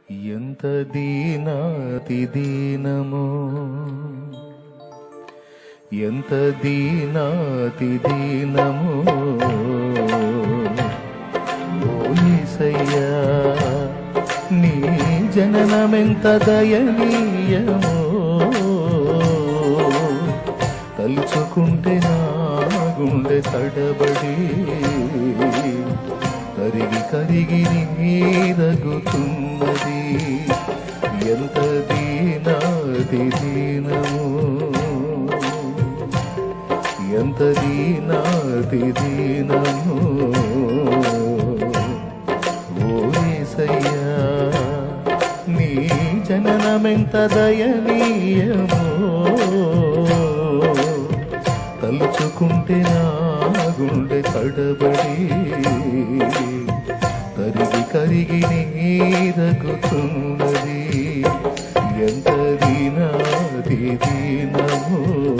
ఎంత దీనాతి దీనమో ఎంత దీనాతి దీనమో ఓ యేసయ్యా నీ జననమెంత దయనీయమో తలుచుకుంటే నా గుండె తడబడి కరిగి కరిగి నీరగుతున్నది ఎంత దీనాది దీనము ఎంత దీనాది దీనము ఓ యేసయ్యా నీ జననమెంత దయనీయమో తలుచుకుంటే నా గుండె కడబడి కరిగి కరిగి నీరగుతున్నది ఎంత దీనాది దీనమో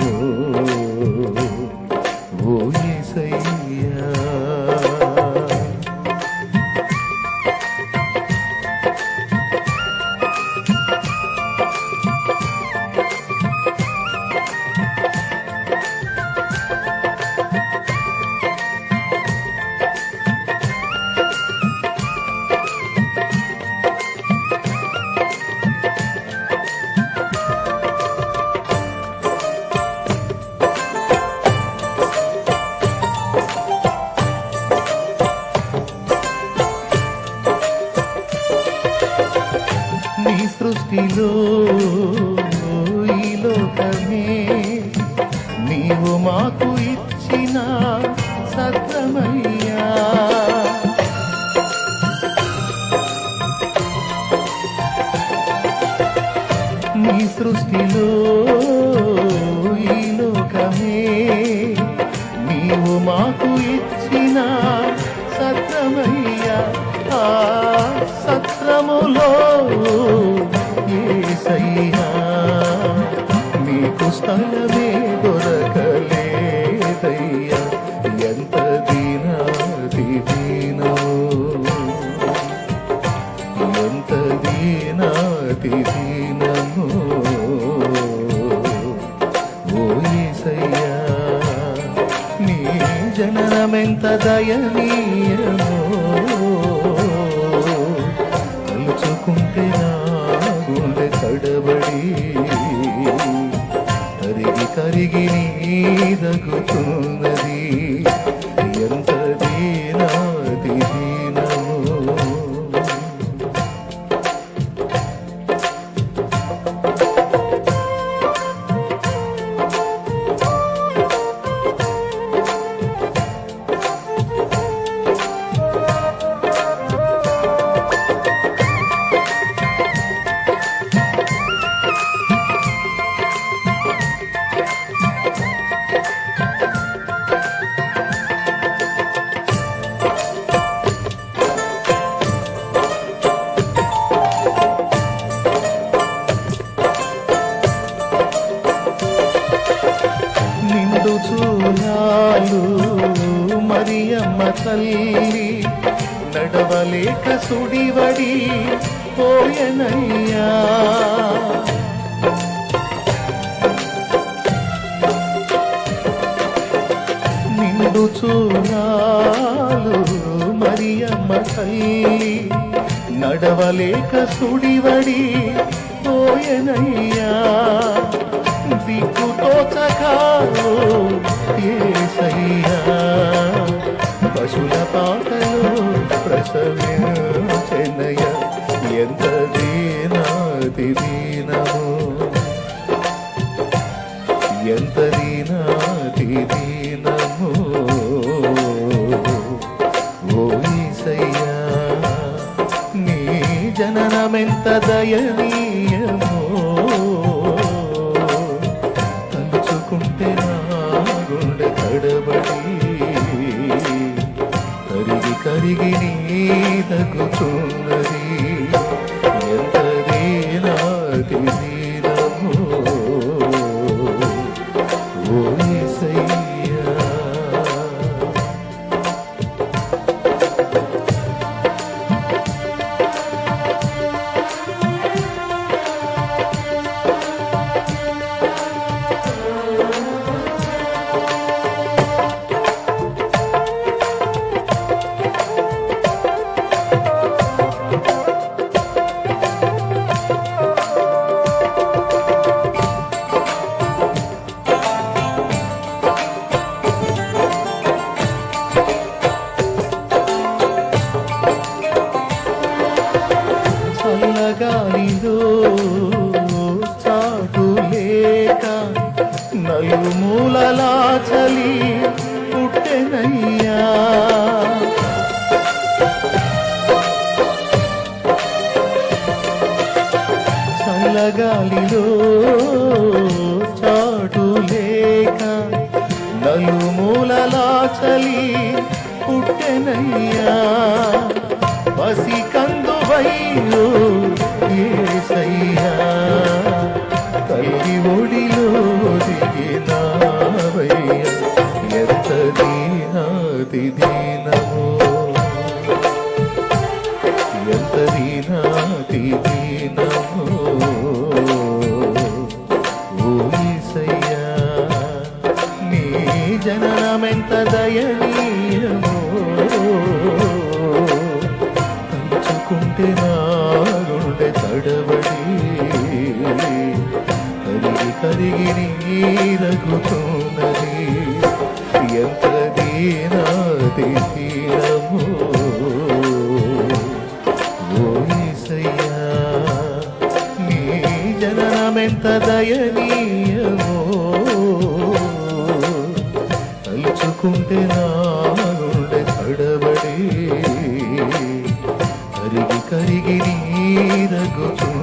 ఓ యేసయ్యా నీ సృష్టిలో ఈ లోకమే నీవు మాకు ఇచ్చిన సత్రమయ్యా నీ సృష్టిలో ఈ లోకమే నీవు మాకు ఇచ్చిన సత్రమయ్యా ఆ సత్రములో ఏసయ్యా నీకు స్థలమే దొరకలేదయ్యా ఎంత దీనాది దీనో ఎంత దీనాతి దీనము ఓ యేసయ్యా నీ జననమెంత దయనీయమో తలుచుకుంటే నా గుండె తడబడి కరిగి కరిగి నీదగుతున్నది ఎంత దీనాది దీనము నిండు చూలాలు మరియమ్మ తల్లి నడవలేక సుడివడి పోయనయ్యా నిండు చూలాలు మరియమ్మ తల్లి నడవలేక సుడివడి పోయనయ్యా దిక్కుతో చకాలు ఏసయ్యా పశుల పాటలు ప్రసవించెనయ ఎంత దీనాది దీనము ఎంత దీనాది దీనము ఓ ఈసయ్యా నీ జననమెంత దయనీయమో తలుచుకుంటే నా గుండె తడబడి కరిగి కరిగి నీదగుతున్నది ఎంత దీనాది దీనమో ఓ యేసయ్యా చల్లగాలిలో చాటు లేక నలుమూలలా చలి పుట్టెనయ్యా చల్లగాలిలో చాటు లేక నలుమూలలా చలి పుట్టెనయ్యా పసి కందువయ్యో ఏసయ్యా తల్లి ఒడిలో దిగినావయ్యా ఎంత దీనాతి దీనమో ఎంత దీనాతి దీనమో ఓ యేసయ్యా నీ జననమెంత దయనీయమో తలుచుకుంటే నా గుండె తడబడి కరిగి కరిగి నీరగుతున్నది ఎంత దీనాతి దీనమో ఓ యేసయ్యా నీ జననమెంత దయనీయమో తలుచుకుంటే నా గుండె తడబడి కరిగి కరిగి నీరగుచు